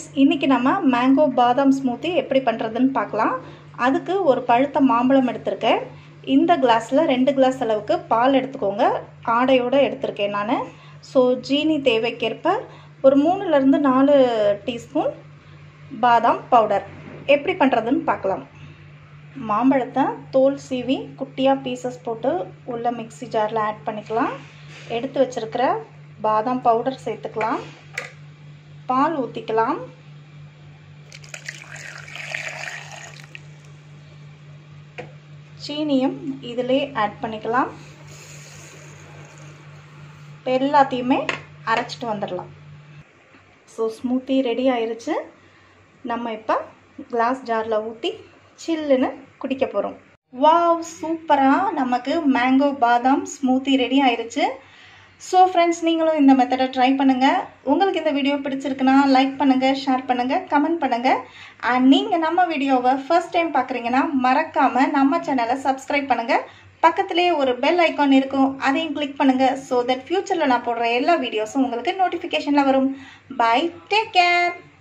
இன்றைக்கி நம்ம மேங்கோ பாதாம் ஸ்மூத்தி எப்படி பண்ணுறதுன்னு பார்க்கலாம் அதுக்கு ஒரு பழுத்த மாம்பழம் எடுத்திருக்கேன் இந்த கிளாஸில் ரெண்டு கிளாஸ் அளவுக்கு பால் எடுத்துக்கோங்க ஆடையோடு எடுத்திருக்கேன் நான் ஸோ ஜீனி தேவைக்கேற்ப ஒரு மூணுலேருந்து நாலு டீஸ்பூன் பாதாம் பவுடர் எப்படி பண்ணுறதுன்னு பார்க்கலாம் மாம்பழத்தை தோல் சீவி குட்டியாக பீசஸ் போட்டு உள்ள மிக்ஸி ஜாரில் ஆட் பண்ணிக்கலாம் எடுத்து வச்சுருக்கிற பாதாம் பவுடர் சேர்த்துக்கலாம் பால் ஊற்றிக்கலாம் சீனியும் இதிலே ஆட் பண்ணிக்கலாம் இப்போ எல்லாத்தையுமே அரைச்சிட்டு வந்துடலாம் ஸோ ஸ்மூத்தி ரெடி ஆயிருச்சு நம்ம இப்போ கிளாஸ் ஜாரில் ஊற்றி சில்லுன்னு குடிக்க போகிறோம் வாவ் சூப்பராக நமக்கு மேங்கோ பாதாம் ஸ்மூத்தி ரெடி ஆயிருச்சு ஸோ ஃப்ரெண்ட்ஸ் நீங்களும் இந்த மெத்தடை ட்ரை பண்ணுங்கள் உங்களுக்கு இந்த வீடியோ பிடிச்சிருக்குன்னா லைக் பண்ணுங்கள் ஷேர் பண்ணுங்கள் கமெண்ட் பண்ணுங்கள் அண்ட் நீங்கள் நம்ம வீடியோவை ஃபர்ஸ்ட் டைம் பார்க்குறீங்கன்னா மறக்காமல் நம்ம சேனலை சப்ஸ்கிரைப் பண்ணுங்கள் பக்கத்துலேயே ஒரு பெல் ஐக்கான் இருக்கும் அதையும் கிளிக் பண்ணுங்கள் ஸோ தட் ஃப்யூச்சரில் நான் போடுற எல்லா வீடியோஸும் உங்களுக்கு நோட்டிஃபிகேஷனில் வரும் பை டேக் கேர்